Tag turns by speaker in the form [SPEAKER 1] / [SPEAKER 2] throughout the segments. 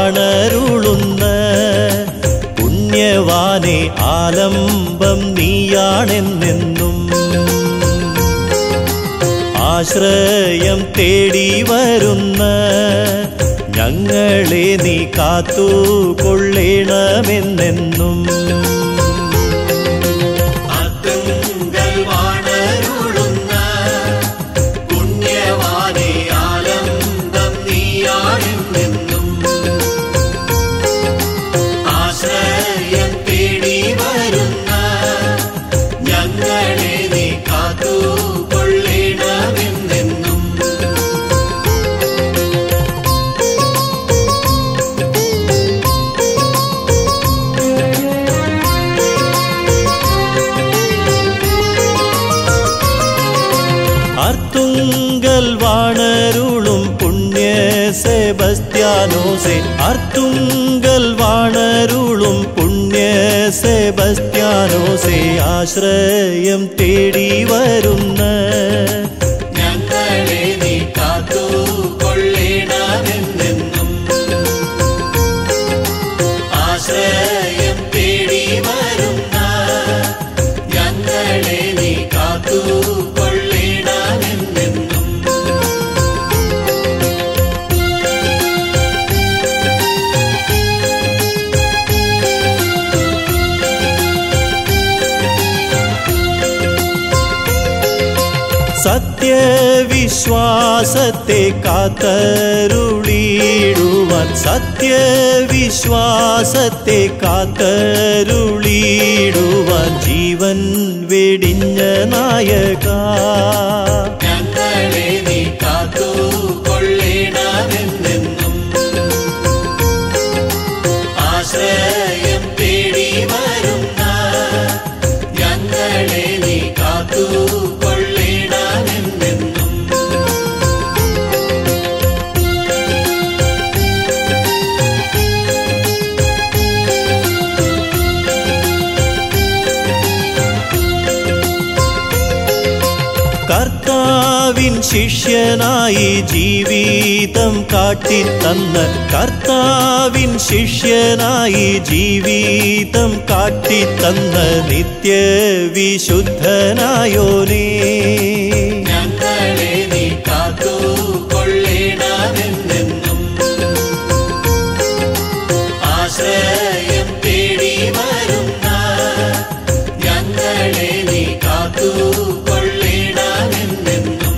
[SPEAKER 1] വാണരുളുന്ന പുണ്യവാനെ ആലംബം നീയാണെന്നെന്നും ആശ്രയം തേടി വരുന്ന ഞങ്ങളെ നീ കാത്തു കൊള്ളേണമെന്നെന്നും
[SPEAKER 2] അത്തുങ്കൽ വാണരുളുന്ന പുണ്യവാനെ ആലംബം നീയാണെന്നെന്നും ആശ്രയം തേടി വരുന്ന ഞങ്ങളെ നീ കാത്തു കൊള്ളേണമെന്നെന്നും
[SPEAKER 1] അർത്തുങ്കൽ വാണരുളും പുണ്യ സെബസ്ത്യാനോസെ അർത്തുങ്കൽ വാണരുളും പുണ്യ സെബസ്ത്യാനോസെ ആശ്രയം തേടി വരുന്ന
[SPEAKER 2] ഞങ്ങളെ നീ കാത്തു കൊള്ളേണമെന്നെന്നും ആശ്രയം തേടി വരുന്ന ഞങ്ങളെ നീ കാത്തു കൊള്ളേണമെന്നെന്നും
[SPEAKER 1] സത്യവിശ്വാസത്തെ കാത്തരുളിടുവാൻ സത്യവിശ്വാസത്തെ കാത്തരുളിടുവാൻ ജീവൻ വെടിഞ്ഞ നായക
[SPEAKER 2] ഞങ്ങളെ നീ കാത്തു കൊള്ളേണമെന്നെന്നും ആശ്രയം തേടി വരുന്ന ഞങ്ങളെ നീ കാത്തു കൊള്ളേണമെന്നെന്നും
[SPEAKER 1] കർത്താവിൻ ശിഷ്യനായി ജീവിതം കാട്ടിത്തന്ന കർത്താവിൻ ശിഷ്യനായി ജീവിതം കാട്ടിത്തന്ന നിത്യവിശുദ്ധനായോനേ
[SPEAKER 2] ഞങ്ങളെ നീ കാത്തു കൊള്ളേണമെന്നെന്നും ആശ്രയം തേടി വരുന്ന ഞങ്ങളെ നീ കാത്തു കൊള്ളേണമെന്നെന്നും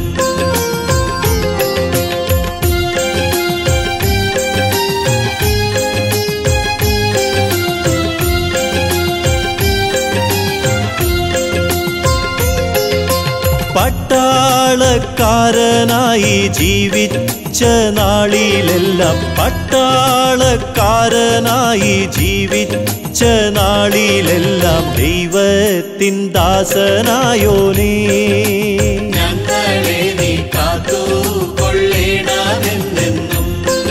[SPEAKER 1] പട്ടാളക്കാരനായി ജീവിച്ച നാളിലെല്ലാം പട്ടാളക്കാരനായി ജീവിച്ച നാളിലെല്ലാം ദൈവത്തിൻ ദാസനായോനേ
[SPEAKER 2] ഞങ്ങളെ നീ കാത്തു കൊള്ളേണമെന്നെന്നും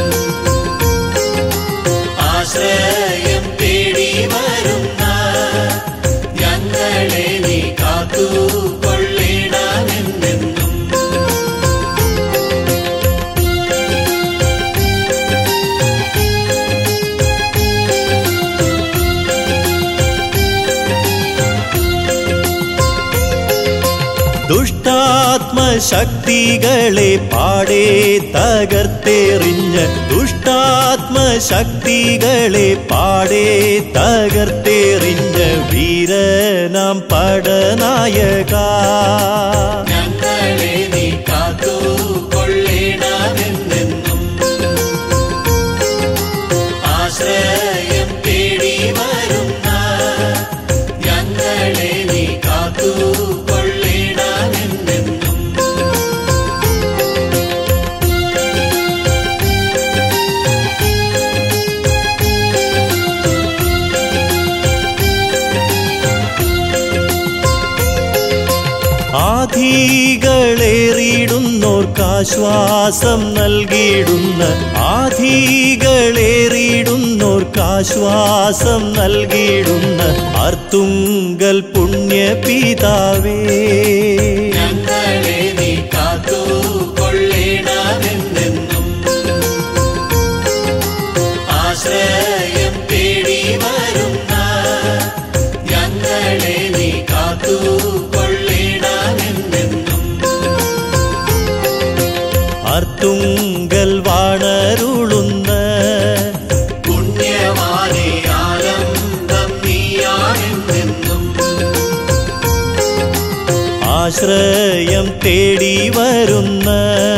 [SPEAKER 2] ആശ്രയം തേടി വരുന്ന ഞങ്ങളെ നീ കാത്തു കൊള്ളേണമെന്നെന്നും
[SPEAKER 1] ദുഷ്ടാത്മശക്തികളെ പാടെ തകർത്തെറിഞ്ഞ് ദുഷ്ടാത്മശക്തികളെ പാടെ തകർത്തെറിഞ്ഞ് വീരനാം പടനായക
[SPEAKER 2] ഞങ്ങളെ നീ കാത്തു കൊള്ളേണമെന്നെന്നും ആശ്രയം തേടി വരുന്ന ഞങ്ങളെ നീ കാത്തു കൊള്ളേണമെന്നെന്നും
[SPEAKER 1] ആധികളേറിയിടുന്നോർക്കാശ്വാസം നൽകിയിടുന്ന ആധികളേറിയിടുന്നോർക്കാശ്വാസം നൽകിയിടുന്ന അർത്തുങ്കൽ പുണ്യപിതാവേ
[SPEAKER 2] ഞങ്ങളെ നീ കാത്തു കൊള്ളേണമെന്നെന്നും
[SPEAKER 1] ആറ്റുങ്കൽ വാണരുളുന്ന
[SPEAKER 2] പുണ്യവാനെ ആനന്ദം നീയാണെന്നും
[SPEAKER 1] ആശ്രയം തേടി വരുന്ന